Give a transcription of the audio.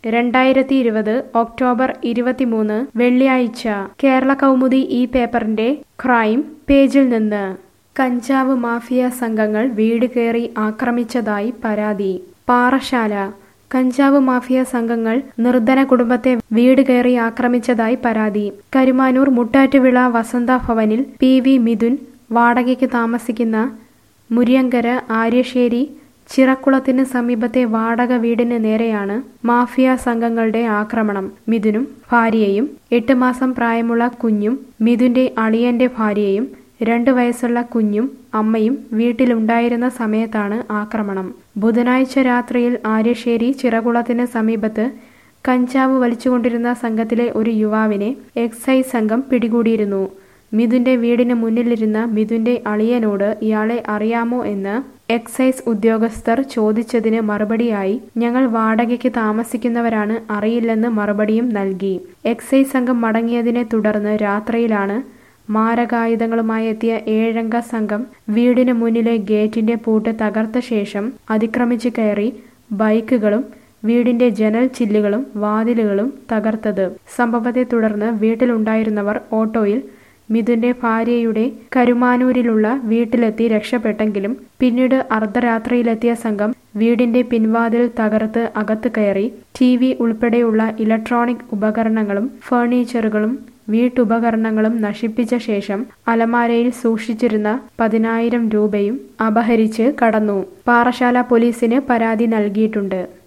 രണ്ടായിരത്തി ഇരുപത് ഒക്ടോബർ ഇരുപത്തിമൂന്ന് വെള്ളിയാഴ്ച കേരള കൗമുദി ഈ പേപ്പറിന്റെ ക്രൈം പേജിൽ നിന്ന് കഞ്ചാവ് മാഫിയ സംഘങ്ങൾ വീട് കയറി ആക്രമിച്ചതായി പരാതി പാറശാല കഞ്ചാവ് മാഫിയ സംഘങ്ങൾ നിർധന കുടുംബത്തെ വീട് കയറി ആക്രമിച്ചതായി പരാതി കരുമാനൂർ മുട്ടാറ്റുവിള വസന്ത ഭവനിൽ പി വി മിഥുൻ വാടകയ്ക്ക് താമസിക്കുന്ന മുരിയങ്കര ആര്യശ്ശേരി ചിറക്കുളത്തിന് സമീപത്തെ വാടക വീടിന് നേരെയാണ് മാഫിയ സംഘങ്ങളുടെ ആക്രമണം മിഥുനും ഭാര്യയും എട്ട് മാസം പ്രായമുള്ള കുഞ്ഞും മിഥുന്റെ അളിയന്റെ ഭാര്യയും രണ്ടു വയസ്സുള്ള കുഞ്ഞും അമ്മയും വീട്ടിലുണ്ടായിരുന്ന സമയത്താണ് ആക്രമണം ബുധനാഴ്ച രാത്രിയിൽ ആര്യശ്ശേരി ചിറകുളത്തിന് സമീപത്ത് കഞ്ചാവ് വലിച്ചുകൊണ്ടിരുന്ന സംഘത്തിലെ ഒരു യുവാവിനെ എക്സൈസ് സംഘം പിടികൂടിയിരുന്നു മിഥുന്റെ വീടിന് മുന്നിലിരുന്ന മിഥുന്റെ അളിയനോട് ഇയാളെ അറിയാമോ എന്ന് എക്സൈസ് ഉദ്യോഗസ്ഥർ ചോദിച്ചതിന് മറുപടിയായി ഞങ്ങൾ വാടകയ്ക്ക് താമസിക്കുന്നവരാണ് അറിയില്ലെന്ന് മറുപടിയും നൽകി എക്സൈസ് സംഘം മടങ്ങിയതിനെ തുടർന്ന് രാത്രിയിലാണ് മാരകായുധങ്ങളുമായി എത്തിയ ഏഴംഗ സംഘം വീടിന് മുന്നിലെ ഗേറ്റിന്റെ പൂട്ട് തകർത്ത ശേഷം അതിക്രമിച്ചു കയറി ബൈക്കുകളും വീടിന്റെ ജനൽ ചില്ലുകളും വാതിലുകളും തകർത്തത് സംഭവത്തെ തുടർന്ന് വീട്ടിലുണ്ടായിരുന്നവർ ഓട്ടോയിൽ മിഥുന്റെ ഭാര്യയുടെ കരുമാനൂരിലുള്ള വീട്ടിലെത്തി രക്ഷപ്പെട്ടെങ്കിലും പിന്നീട് അർദ്ധരാത്രിയിലെത്തിയ സംഘം വീടിന്റെ പിൻവാതിൽ തകർത്ത് അകത്ത് കയറി ടി വി ഉൾപ്പെടെയുള്ള ഇലക്ട്രോണിക് ഉപകരണങ്ങളും ഫർണിച്ചറുകളും വീട്ടുപകരണങ്ങളും നശിപ്പിച്ച ശേഷം അലമാരയിൽ സൂക്ഷിച്ചിരുന്ന പതിനായിരം രൂപയും അപഹരിച്ച് കടന്നു പാറശാല പോലീസിന് പരാതി നൽകിയിട്ടുണ്ട്